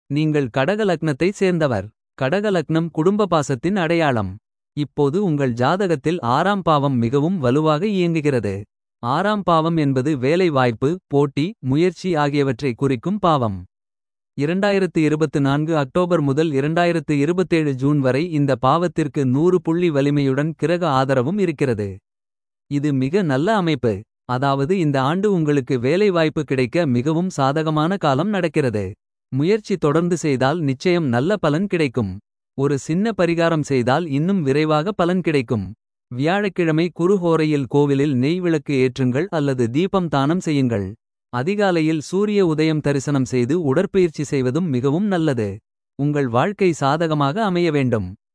நீங்கள் கடக லக்னத்தைச் சேர்ந்தவர் கடக லக்னம் குடும்ப பாசத்தின் அடையாளம் இப்போது உங்கள் ஜாதகத்தில் ஆறாம் பாவம் மிகவும் வலுவாக இயங்குகிறது ஆறாம் பாவம் என்பது வேலை வாய்ப்பு போட்டி முயற்சி ஆகியவற்றை குறிக்கும் பாவம் இரண்டாயிரத்து இருபத்து நான்கு அக்டோபர் முதல் இரண்டாயிரத்து இருபத்தேழு ஜூன் வரை இந்த பாவத்திற்கு நூறு புள்ளி வலிமையுடன் கிரக ஆதரவும் இருக்கிறது இது மிக நல்ல அமைப்பு அதாவது இந்த ஆண்டு உங்களுக்கு வேலைவாய்ப்பு கிடைக்க மிகவும் சாதகமான காலம் நடக்கிறது முயற்சி தொடர்ந்து செய்தால் நிச்சயம் நல்ல பலன் கிடைக்கும் ஒரு சின்ன பரிகாரம் செய்தால் இன்னும் விரைவாக பலன் கிடைக்கும் வியாழக்கிழமை குருஹோரையில் கோவிலில் நெய் விளக்கு ஏற்றுங்கள் அல்லது தீபம் தானம் செய்யுங்கள் அதிகாலையில் சூரிய உதயம் தரிசனம் செய்து உடற்பயிற்சி செய்வதும் மிகவும் நல்லது உங்கள் வாழ்க்கை சாதகமாக அமைய வேண்டும்